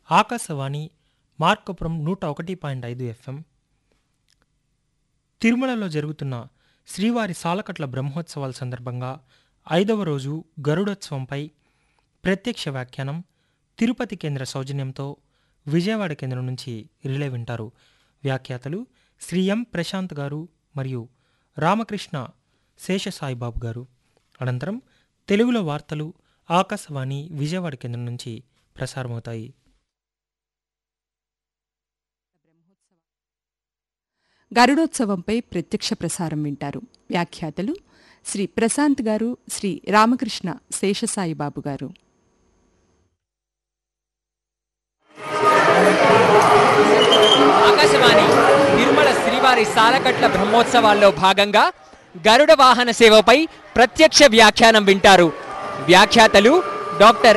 ఆకాశవాణి మార్కపురం నూట ఒకటి పాయింట్ ఐదు ఎఫ్ఎం తిరుమలలో జరుగుతున్న శ్రీవారి సాలకట్ల బ్రహ్మోత్సవాల సందర్భంగా ఐదవ రోజు గరుడోత్సవంపై ప్రత్యక్ష వ్యాఖ్యానం తిరుపతి కేంద్ర సౌజన్యంతో విజయవాడ కేంద్రం నుంచి రిలే వింటారు వ్యాఖ్యాతలు శ్రీ ఎం ప్రశాంత్ గారు మరియు రామకృష్ణ శేషసాయిబాబు గారు అనంతరం తెలుగులో వార్తలు ఆకాశవాణి విజయవాడ కేంద్రం నుంచి ప్రసారమవుతాయి గరుడోత్సవంపై ప్రత్యక్ష ప్రసారం వింటారు వ్యాఖ్యాతలు శ్రీ ప్రశాంత్ గారు శ్రీ రామకృష్ణ శేషసాయిబాబు గారు ఆకాశవాణి తిరుమల శ్రీవారి సాలకట్ల బ్రహ్మోత్సవాల్లో భాగంగా గరుడ వాహన సేవపై ప్రత్యక్ష వ్యాఖ్యానం వింటారు వ్యాఖ్యాతలు డాక్టర్